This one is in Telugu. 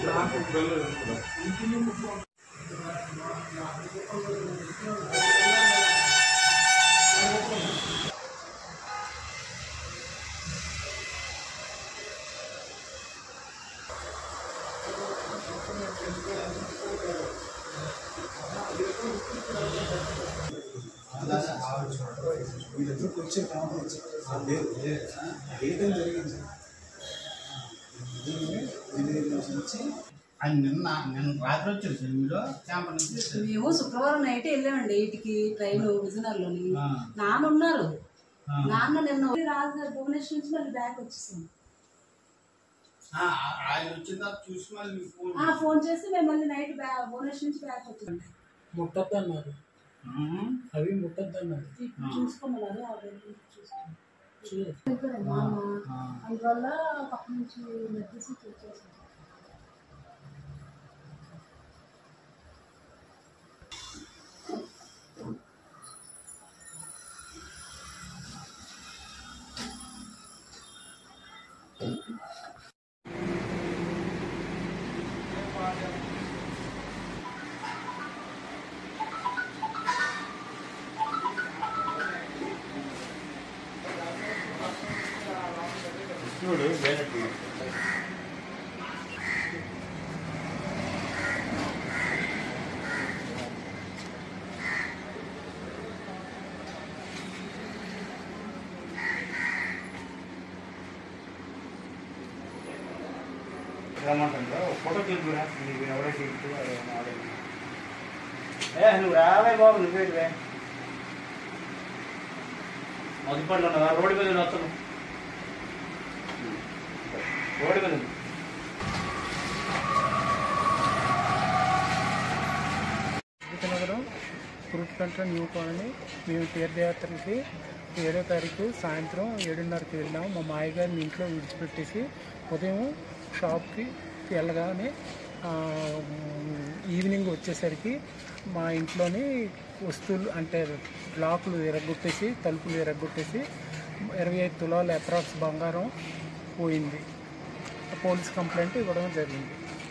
మీ దగ్గరకు వచ్చే కాంప్లెక్స్ లేదు ఏదైనా జరిగింది ఎనిమిది నుంచి ఆయన నిన్న నిన్న రాత్రి వచ్చారు సార్ మీరు క్యాంప్ నుంచి మేము శుక్రవారం నైట్ వెళ్ళామండి ఎయిట్కి ట్రైన్ విజయనగరంలోని ఆ. నాన్న ఉన్నారు ఆ. నాన్న నిన్న రాజు భువనేశ్వర్ నుంచి మళ్ళీ బ్యాక్ వచ్చేసాం ఆ, ఆయన వచ్చిన తర్వాత చూసి మళ్ళీ మీకు ఫోన్ ఆ ఫోన్ చేసి మేము మళ్ళీ నైట్ బ్యాక్ భువనేశ్వర్ నుంచి బ్యాక్ వచ్చాం ముట్టద్దు అన్నారు ఉమ్. అవి ముట్టద్దు అన్నారు ఇప్పుడు చూసుకోమన్నారు ఆ రోజు చూసుకున్నాం చూడు. ఇక్కడ నాన్న ఆ. అందువల్ల పక్క నుంచి మెడిసి వచ్చేసాం చూడు వేరే రమ్మంటుందా ఫోటో తీసుకురా నీకు ఎవరో తీసుకు ఏ నువ్వు రావే బాబు నువ్వేటివే మొదటిపల్లి ఉన్నదా రోడ్డు మీద వస్తాను రోడ్డు మీద ఉంది. విజయనగరం కురుట్కంట్ర న్యూ కాలనీ మేము తీర్థయాత్రకి ఏడో తారీఖు సాయంత్రం ఏడున్నరకి వెళ్ళాము మా మాయగారిని ఇంట్లో విడిచిపెట్టేసి ఉదయం షాప్కి వెళ్ళగానే ఆ, ఈవినింగ్ వచ్చేసరికి మా ఇంట్లోని వస్తువులు అంటే లాకులు ఎరగొట్టేసి తలుపులు ఎరగొట్టేసి ఇరవై ఐదు తులాల అప్రాక్స్ బంగారం పోయింది పోలీస్ కంప్లైంట్ ఇవ్వడం జరిగింది